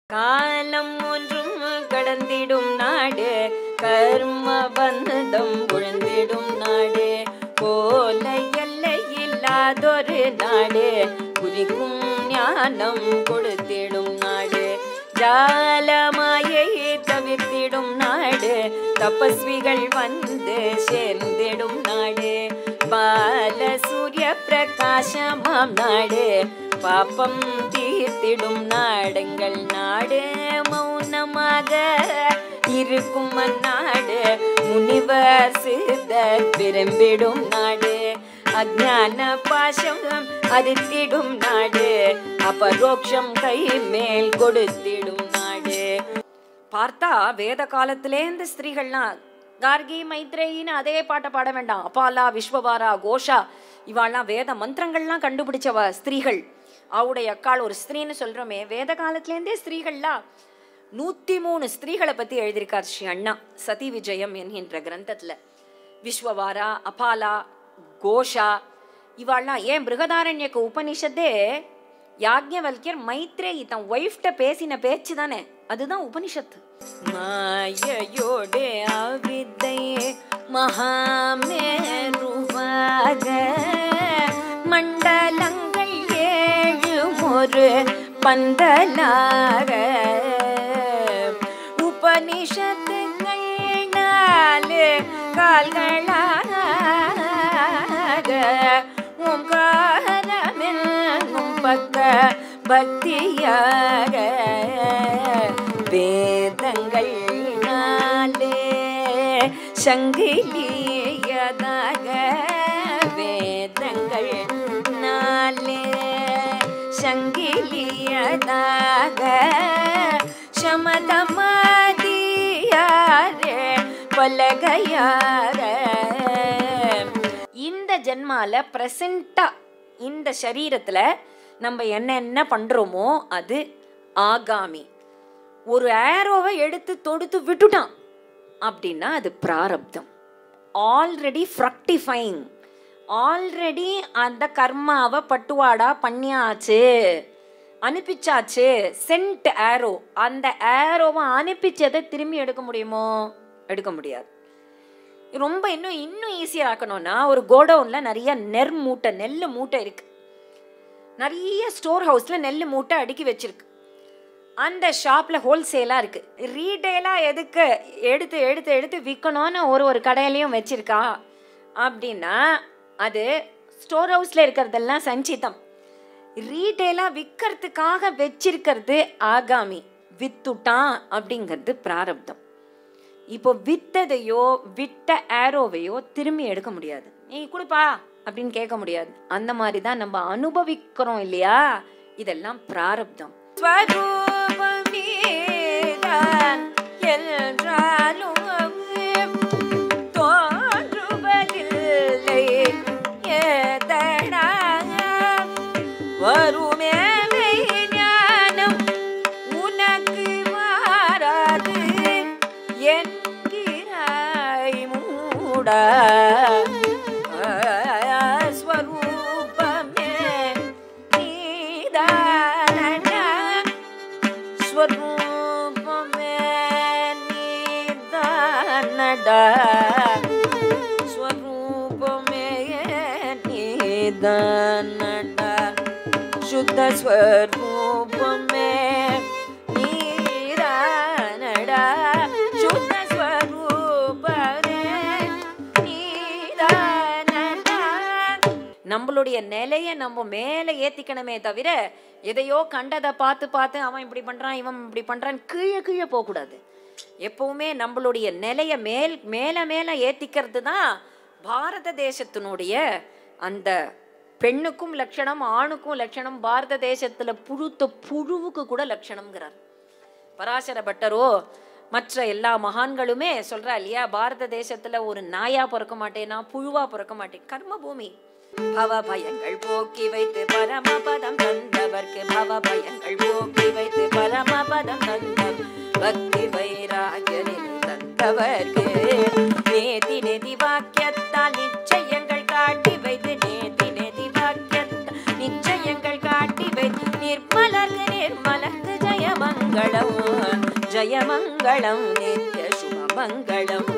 காலம் ஒன்றும் கடந்திடும் நாடு கர்ம பந்தம் உழந்திடும் நாடு போல எல்லை இல்லாதொரு நாடு குறிக்கும் ஞானம் கொடுத்திடும் நாடு ஜாலமாயை தவிர்த்திடும் நாடு தபஸ்விகள் வந்து சேர்ந்திடும் நாடு பால சூரிய பிரகாசமாம் நாடு பாப்பம் தீர்த்திடும் நாடுங்கள் நாடு மௌனமாக இருக்கும் அந்நாடு முனிவர் சித்தர் விரும்பிடும் நாடு அஜான பாசம் அதிர்த்திடும் நாடு அபரோக்ஷம் கை மேல் கொடுத்திடும் நாடு பார்த்தா வேத காலத்திலேருந்து ஸ்திரீகள்லாம் கார்கி மைத்ரேயின்னு அதே பாட்டை பாட வேண்டாம் அப்பாலா விஸ்வபாரா கோஷா இவாள்லாம் வேத மந்திரங்கள்லாம் கண்டுபிடிச்சவ ஸ்திரீகள் அவருடைய அக்காள் ஒரு ஸ்திரீன்னு சொல்றோமே வேத காலத்திலேருந்தே ஸ்திரீகள்லாம் நூத்தி மூணு ஸ்திரீகளை பத்தி எழுதியிருக்கார் ஸ்ரீ அண்ணா சதி விஜயம் என்கின்ற கிரந்தத்துல விஸ்வவாரா அபாலா கோஷா இவாள்லாம் ஏன் பிருகதாரண்யக்கு உபனிஷத்தே யாக்ஞவல்யர் மைத்ரேயி தன் ஒய்ஃப்ட பேசின பேச்சு தானே அதுதான் உபனிஷத்து மாயோடு அவித்தை மகாமேருவாக மண்டலங்கள் ஏழு ஒரு பந்தலாக உபனிஷத்துங்கள் நாலு கால்களாக ஓங்காரமென்னும் பக்க பக்தியாக வேதங்கள் நாளே சங்கிலியதாக வேதங்கள் நாளே சங்கிலியதாக சமதமாதியாரே பலகையாக இந்த ஜென்மால ப்ரெசண்டா இந்த சரீரத்துல நம்ம என்னென்ன பண்றோமோ அது ஆகாமி ஒரு ஏரோவை எடுத்து தொடுத்து விட்டுட்டான் அப்படின்னா அது பிராரப்தம் ஆல்ரெடி ஃப்ரக்டிஃபைங் ஆல்ரெடி அந்த கர்மாவை பட்டுவாடா பண்ணியாச்சு அனுப்பிச்சாச்சு சென்ட் ஏரோ அந்த ஏரோவை அனுப்பிச்சதை திரும்பி எடுக்க முடியுமோ எடுக்க முடியாது ரொம்ப இன்னும் இன்னும் ஈஸியாக ஆக்கணும்னா ஒரு கோடவுனில் நிறைய நெற் மூட்டை நெல் மூட்டை இருக்கு நிறைய ஸ்டோர் ஹவுஸில் நெல் மூட்டை அடுக்கி வச்சிருக்கு அந்த ஷாப்பில் ஹோல்சேலாக இருக்கு ரீட்டெயிலாக எதுக்கு எடுத்து எடுத்து எடுத்து விற்கணும்னு ஒரு ஒரு கடையிலையும் வச்சிருக்கா அப்படின்னா அது ஸ்டோர் ஹவுஸில் இருக்கிறதெல்லாம் சஞ்சிதம் ரீட்டெயிலாக விற்கிறதுக்காக வச்சிருக்கிறது ஆகாமி வித்துட்டான் அப்படிங்கிறது பிராரப்தம் இப்போ வித்ததையோ விட்ட ஏரோவையோ திரும்பி எடுக்க முடியாது நீ கொடுப்பா அப்படின்னு கேட்க முடியாது அந்த மாதிரி தான் நம்ம அனுபவிக்கிறோம் இல்லையா இதெல்லாம் பிராரப்தம் ஸ்வரூபமேதான் என்றாலும் தோன்றுவதில்லை ஏதடா வருமே ஞானம் உனக்கு மாறாது என்கிறாய் மூடா ஸ்வரூபமே நீதானடா ஸ்வரூபமே நீதானடா ஸ்வரூபமே நீதானடா சுத்த ஸ்வரூபமே நீதானடா சுத்த ஸ்வரூபமே நீதானடா நம்மளுடைய நிலையை நம்ம மேலே ஏத்திக்கணுமே தவிர எதையோ கண்டதை பார்த்து பார்த்து அவன் இப்படி பண்றான் இவன் இப்படி பண்றான் கீழே கீழே போகக்கூடாது எப்பவுமே நம்மளுடைய நிலையை மேல் மேலே மேலே ஏத்திக்கிறது தான் பாரத தேசத்தினுடைய அந்த பெண்ணுக்கும் லட்சணம் ஆணுக்கும் லட்சணம் பாரத தேசத்துல புழுத்த புழுவுக்கு கூட லட்சணம்ங்கிறார் பராசர பட்டரோ மற்ற எல்லா மகான்களுமே சொல்றா இல்லையா பாரத தேசத்துல ஒரு நாயா பிறக்க மாட்டேனா புழுவா பிறக்க மாட்டேன் கர்ம பூமி பவ பயங்கள் போக்கி வைத்து பரமபதம் தந்தவர்க்கு பவ பயங்கள் போக்கி வைத்து பரமபதம் தந்தவர் பக்தி வைராகியனில் தந்தவர்க்கு நேதி நெதி வாக்கியத்தால் நிச்சயங்கள் காட்டி வைத்து நேதி நெதி வாக்கியத்தால் நிச்சயங்கள் காட்டி வைத்து நிர்மலர்க்கு நிர்மலர்க்கு ஜெயமங்க மங்களம் ஜய மங்களம் நித்ய சுப மங்களம்